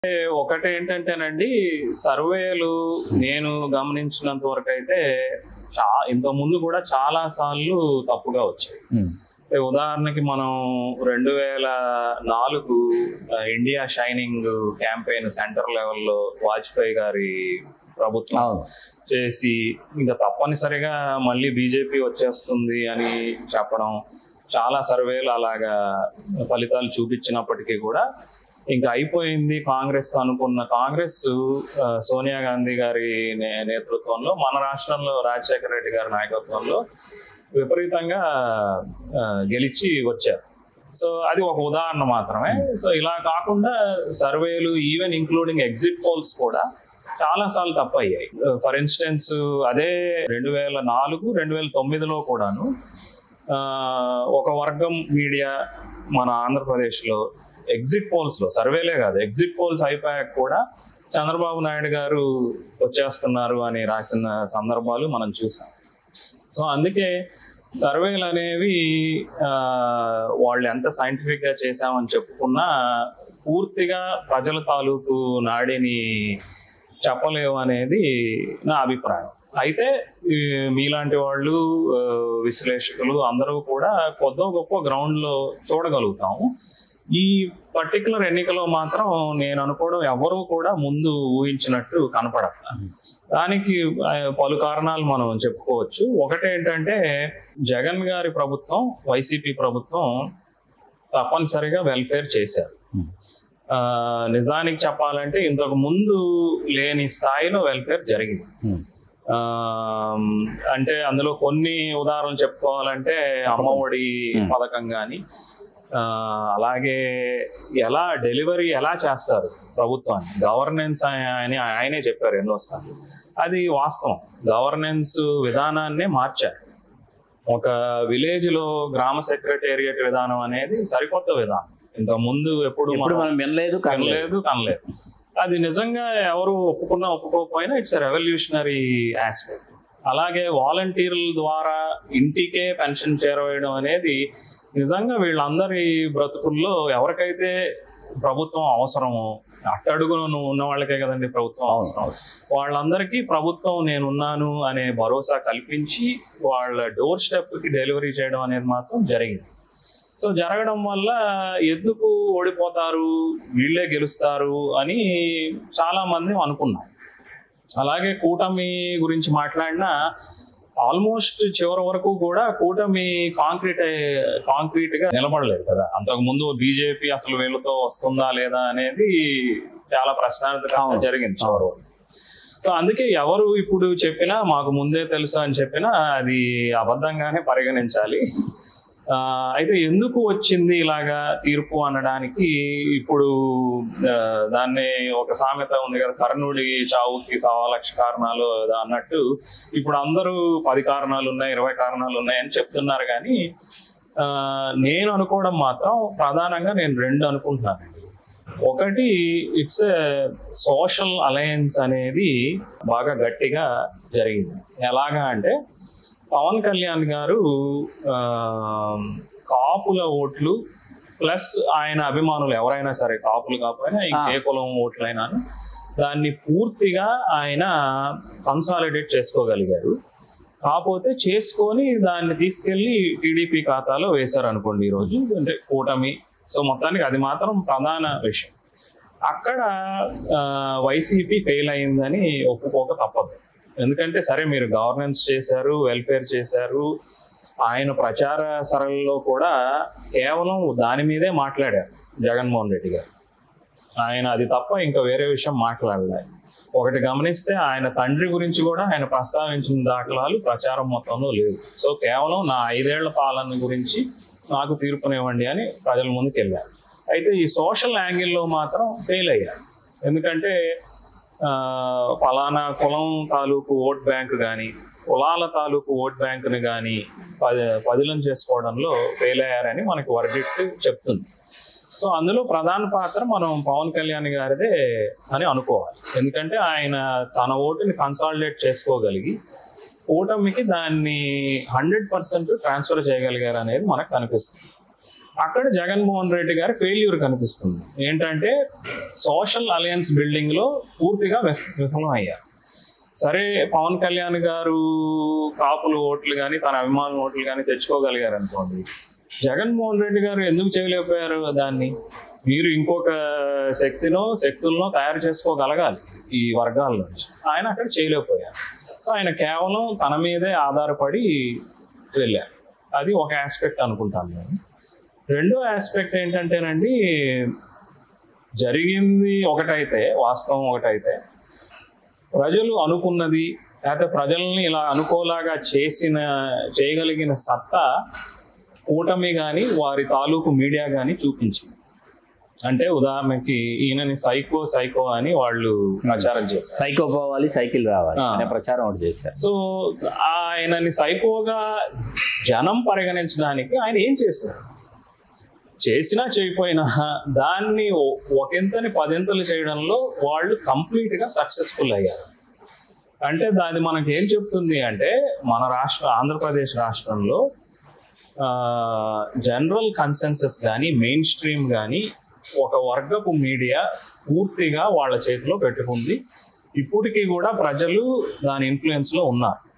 ఒకటి ఏంటంటేనండి సర్వేలు నేను గమనించినంత వరకు అయితే చా ఇంత ముందు కూడా చాలా సార్లు తప్పుగా వచ్చాయి అంటే ఉదాహరణకి మనం రెండు వేల నాలుగు ఆ, ఇండియా షైనింగ్ క్యాంపెయిన్ సెంటర్ లెవెల్లో వాజ్పేయి గారి ప్రభుత్వం అవును చేసి ఇంకా తప్పనిసరిగా మళ్ళీ బీజేపీ వచ్చేస్తుంది అని చెప్పడం చాలా సర్వేలు అలాగా ఫలితాలు చూపించినప్పటికీ కూడా ఇంకా అయిపోయింది కాంగ్రెస్ అనుకున్న కాంగ్రెస్ ఆ, సోనియా గాంధీ గారి నే- నేతృత్వంలో మన రాష్ట్రంలో రాజశేఖర రెడ్డి గారి నాయకత్వంలో విపరీతంగా ఆ, గెలిచి వచ్చారు సో అది ఒక ఉదాహరణ మాత్రమే సో ఇలా కాకుండా సర్వేలు ఈవెన్ ఇంక్లూడింగ్ ఎగ్జిట్ పోల్స్ కూడా చాలా సార్లు తప్పయ్యాయి ఫర్ ఇన్స్టెన్స్ అదే రెండు వేల నాలుగు రెండు వేల తొమ్మిదిలో కూడాను ఆ, ఒక వర్గం మీడియా మన ఆంధ్రప్రదేశ్లో ఎగ్జిట్ పోల్స్ లో సర్వేలే కాదు ఎగ్జిట్ పోల్స్ అయిపోయాక కూడా చంద్రబాబు నాయుడు గారు వచ్చేస్తున్నారు అని రాసిన సందర్భాలు మనం చూసాం సో అందుకే సర్వేలు అనేవి ఆ, వాళ్ళు ఎంత సైంటిఫిక్ గా చేశామని చెప్పుకున్నా పూర్తిగా ప్రజల తాలూకు నాడిని చెప్పలేవు అనేది నా అభిప్రాయం అయితే ఈ మీలాంటి వాళ్ళు ఆ, విశ్లేషకులు అందరూ కూడా కొద్దో గొప్ప గ్రౌండ్ లో చూడగలుగుతాము ఈ పర్టికులర్ ఎన్నికలో మాత్రం నేను అనుకోవడం ఎవరూ కూడా ముందు ఊహించినట్టు కనపడట్ల దానికి ఆ, పలు కారణాలు మనం చెప్పుకోవచ్చు ఒకటేంటంటే జగన్ గారి ప్రభుత్వం వైసీపీ ప్రభుత్వం తప్పనిసరిగా వెల్ఫేర్ చేశారు ఆ, నిజానికి చెప్పాలంటే ఇంతకు ముందు లేని స్థాయిలో వెల్ఫేర్ జరిగింది ఆ, అంటే అందులో కొన్ని ఉదాహరణలు చెప్పుకోవాలంటే అమ్మఒడి Hmm. పథకం కానీ అలాగే ఎలా డెలివరీ ఎలా చేస్తారు ప్రభుత్వాన్ని గవర్నెన్స్ అని ఆయనే చెప్పారు ఎన్నోసార్లు అది వాస్తవం గవర్నెన్స్ విధానాన్నే మార్చారు ఒక విలేజ్ లో గ్రామ సెక్రటేరియట్ విధానం అనేది సరికొత్త విధానం ఇంత ముందు ఎప్పుడు ఇప్పుడు మనం మనం వినలేదు కనలేదు కనలేదు కనలేదు అది నిజంగా ఎవరు ఒప్పుకున్నా ఒప్పుకోకపోయినా ఇట్స్ రెవల్యూషనరీ ఆస్పెక్ట్ అలాగే వాలంటీర్ల ద్వారా ఇంటికే పెన్షన్ చేరవేయడం అనేది నిజంగా వీళ్ళందరి బ్రతుకుల్లో ఎవరికైతే ప్రభుత్వం అవసరమో అట్టడుగున ఉన్న వాళ్ళకే కదండి ప్రభుత్వం అవసరం వాళ్ళందరికీ ప్రభుత్వం నేనున్నాను అనే భరోసా కల్పించి వాళ్ళ డోర్ స్టెప్ కి డెలివరీ చేయడం అనేది మాత్రం జరిగింది సో జరగడం వల్ల ఎందుకు ఓడిపోతారు వీళ్ళే గెలుస్తారు అని చాలా మంది అనుకున్నాం అలాగే కూటమి గురించి మాట్లాడినా ఆల్మోస్ట్ చివరి వరకు కూడా కూటమి కాంక్రీట్ కాంక్రీట్ గా నిలబడలేదు కదా అంతకు ముందు బీజేపీ అసలు వీళ్ళతో వస్తుందా లేదా అనేది చాలా ప్రశ్నార్థకంగా అవును. జరిగింది చివరి వరకు సో అందుకే ఎవరు ఇప్పుడు చెప్పినా మాకు ముందే తెలుసు అని చెప్పినా అది అబద్ధంగానే పరిగణించాలి ఆ, అయితే ఎందుకు వచ్చింది ఇలాగా తీర్పు అనడానికి ఇప్పుడు ఆ, దాన్ని ఒక సామెత ఉంది కదా కర్ణుడి చావుకి సవా లక్ష కారణాలు ఏదో అన్నట్టు ఇప్పుడు అందరూ పది కారణాలు ఉన్నాయి ఇరవై కారణాలు ఉన్నాయి అని చెప్తున్నారు కానీ ఆ, నేను అనుకోవడం మాత్రం ప్రధానంగా నేను రెండు అనుకుంటున్నానండి ఒకటి ఇట్స్ సోషల్ అలయన్స్ అనేది బాగా గట్టిగా జరిగింది ఎలాగా అంటే పవన్ కళ్యాణ్ గారు ఆ, కాపుల ఓట్లు ప్లస్ ఆయన అభిమానులు ఎవరైనా సరే కాపులు కాకపోయినా ఇంకే కులం ఓట్లైనా దాన్ని పూర్తిగా ఆయన కన్సాలిడేట్ చేసుకోగలిగారు కాకపోతే చేసుకొని దాన్ని తీసుకెళ్లి టీడీపీ ఖాతాలో వేశారు అనుకోండి ఈరోజు అంటే కూటమి సో మొత్తానికి అది మాత్రం ప్రధాన విషయం అక్కడ వైసీపీ ఫెయిల్ అయిందని ఒప్పుకోక తప్పదు ఎందుకంటే సరే మీరు గవర్నెన్స్ చేశారు వెల్ఫేర్ చేశారు ఆయన ప్రచార సరళిలో కూడా కేవలం దాని మీదే మాట్లాడారు జగన్మోహన్ రెడ్డి గారు ఆయన అది తప్ప ఇంకా వేరే విషయం మాట్లాడలేదు ఒకటి గమనిస్తే ఆయన తండ్రి గురించి కూడా ఆయన ప్రస్తావించిన దాఖలాలు ప్రచారం మొత్తంలో లేవు సో కేవలం నా ఐదేళ్ల పాలన గురించి నాకు తీర్పునివ్వండి అని ప్రజల ముందుకు వెళ్ళారు అయితే ఈ సోషల్ యాంగిల్లో మాత్రం ఫెయిల్ అయ్యారు ఎందుకంటే ఆ, ఫలానా కులం తాలూకు ఓట్ బ్యాంక్ కానీ కులాల తాలూకు ఓట్ బ్యాంకుని కానీ పది పదిలం చేసుకోవడంలో ఫెయిల్ అయ్యారని మనకి వర్డిక్ట్ చెప్తుంది సో అందులో ప్రధాన పాత్ర మనం పవన్ కళ్యాణ్ గారిదే అని అనుకోవాలి ఎందుకంటే ఆయన తన ఓటుని కన్సాలిడేట్ చేసుకోగలిగి కూటమికి దాన్ని హండ్రెడ్ పర్సెంట్ ట్రాన్స్ఫర్ చేయగలిగారు అనేది మనకు కనిపిస్తుంది అక్కడ జగన్మోహన్ రెడ్డి గారి ఫెయిల్యూర్ కనిపిస్తుంది ఏంటంటే సోషల్ అలయన్స్ బిల్డింగ్ లో పూర్తిగా విఫ- విఫలం అయ్యారు సరే పవన్ కళ్యాణ్ గారు కాపులు ఓట్లు కానీ తన అభిమానుల ఓట్లు కానీ తెచ్చుకోగలిగారు అనుకోండి జగన్మోహన్ రెడ్డి గారు ఎందుకు చేయలేకపోయారు దాన్ని మీరు ఇంకొక శక్తినో శక్తులనో తయారు చేసుకోగలగాలి ఈ వర్గాల నుంచి ఆయన అక్కడ చేయలేకపోయారు సో ఆయన కేవలం తన మీదే ఆధారపడి వెళ్ళారు అది ఒక ఆస్పెక్ట్ అనుకుంటాను నేను రెండో ఆస్పెక్ట్ ఏంటంటేనండి జరిగింది ఒకటైతే వాస్తవం ఒకటైతే ప్రజలు అనుకున్నది లేకపోతే ప్రజల్ని ఇలా అనుకోలాగా చేసిన చేయగలిగిన సత్తా కూటమి కానీ వారి తాలూకు మీడియా కానీ చూపించింది అంటే ఉదాహరణకి ఈయనని సైకో సైకో అని వాళ్ళు ప్రచారం చేశారు సైకో పోవాలి సైకిల్ రావాలి ఆ. అనే ప్రచారం ఒకటి చేశారు సో ఆయనని సైకోగా జనం పరిగణించడానికి ఆయన ఏం చేశారు చేసినా చేయకపోయినా దాన్ని ఒ- ఒకంతని పదింతలు చేయడంలో వాళ్ళు కంప్లీట్ గా సక్సెస్ఫుల్ అయ్యారు అంటే దాని మనకి ఏం చెప్తుంది అంటే మన రాష్ట్ర ఆంధ్రప్రదేశ్ రాష్ట్రంలో జనరల్ కన్సెన్సస్ కానీ మెయిన్ స్ట్రీమ్ కానీ ఒక వర్గపు మీడియా పూర్తిగా వాళ్ళ చేతిలో పెట్టుకుంది ఇప్పటికీ కూడా ప్రజలు దాని ఇన్ఫ్లుయెన్స్ లో ఉన్నారు